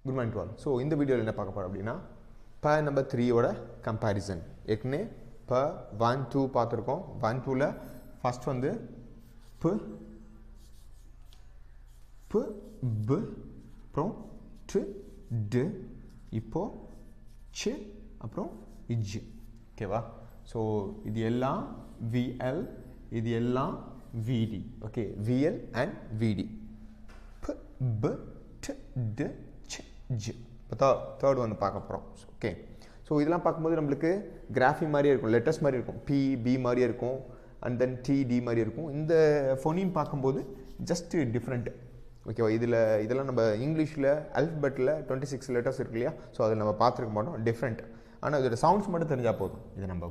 Good morning to all so இந்த வீடியோவில் என்ன பார்க்க போகிறோம் அப்படின்னா ப நம்பர் த்ரீயோட கம்பேரிசன் ஏற்கனவே ப ஒன் டூ பார்த்துருக்கோம் ஒன் டூவில் ஃபஸ்ட் வந்து பு பு பு அப்புறம் டு டு இப்போ சி அப்புறம் இஜ் ஓகேவா ஸோ இது எல்லாம் விஎல் இது எல்லாம் விடி ஓகே விஎல் அண்ட் விடி ப ப ட ட ச் ஜ் இப்போ தே தேர்ட் ஒன்று பார்க்க போகிறோம் ஓகே ஸோ இதெல்லாம் பார்க்கும்போது நம்மளுக்கு கிராஃபி மாதிரியே இருக்கும் லெட்டர்ஸ் மாதிரி இருக்கும் பி பி மாதிரியே இருக்கும் அண்ட் தென் டி டி மாதிரி இருக்கும் இந்த ஃபோனியும் பார்க்கும்போது ஜஸ்ட் டிஃப்ரெண்ட் ஓகேவா இதில் இதெல்லாம் நம்ம இங்கிலீஷில் அல்ஃபபெட்டில் டுவெண்ட்டி சிக்ஸ் லெட்டர்ஸ் இருக்கு இல்லையா ஸோ அதில் நம்ம பார்த்துருக்க மாட்டோம் டிஃப்ரெண்ட் ஆனால் இதோட சவுண்ட்ஸ் மட்டும் தெரிஞ்சால் போதும் இது நம்ம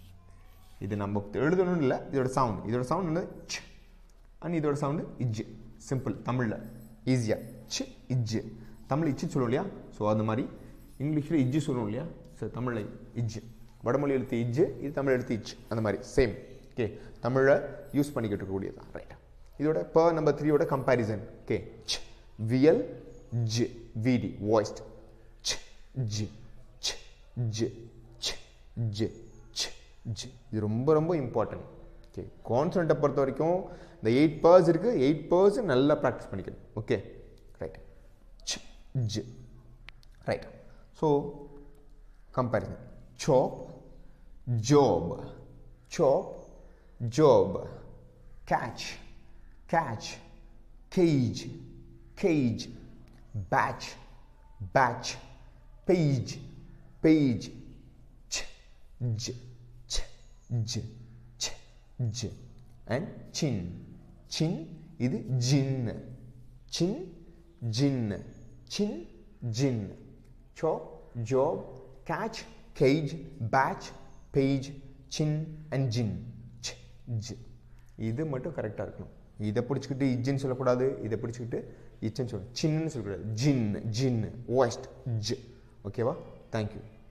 இது நம்ம எழுதணும்னு இல்லை இதோட சவுண்ட் இதோட சவுண்ட் வந்து ச் அண்ட் இதோட சவுண்டு இஜ் சிம்பிள் தமிழில் ஈஸியாக ச் இஜ் தமிழ் இச்சு சொல்லுவோம் இல்லையா ஸோ அந்த மாதிரி இங்கிலீஷில் இஜ்ஜு சொல்லுவோம் இல்லையா ஸோ தமிழில் இஜ் வடமொழி எழுத்து இஜ்ஜு இது தமிழ் எழுத்து இச் அந்த மாதிரி சேம் ஓகே தமிழை யூஸ் பண்ணிக்கிட்டு இருக்கக்கூடியது தான் ரைட் இதோட ப நம்பர் த்ரீயோட கம்பேரிசன் ஓகே ச் விஎல் ஜி விடி வாய்ஸ்ட் ச் ஜி ச் ஜி ச் ஜி ச் ஜி இது ரொம்ப ரொம்ப இம்பார்ட்டன்ட் ஓகே கான்சனண்ட்டை பொறுத்த வரைக்கும் இந்த எயிட் பர்ஸ் இருக்குது எயிட் பர்ஸ் நல்லா ப்ராக்டிஸ் பண்ணிக்கணும் ஓகே ரைட் ச் ஜி right so comparison chop job chop job catch catch, cage, cage, batch, batch, page, page, ch, j, ch, j, ch, j, and chin. Chin இது ஜின் சின் ஜின் சின் ஜின் chop, job, catch, cage, batch, page, chin and jin. ch, j. இது மட்டும் கரெக்டாக இருக்கணும் இதை பிடிச்சிக்கிட்டு இஜ்ஜின்னு சொல்லக்கூடாது இதை பிடிச்சிக்கிட்டு இச்சுன்னு சொல்லணும் சின்னு சொல்லக்கூடாது ஜின் ஜின் வாய்ஸ்ட் ஜ் ஓகேவா தேங்க்யூ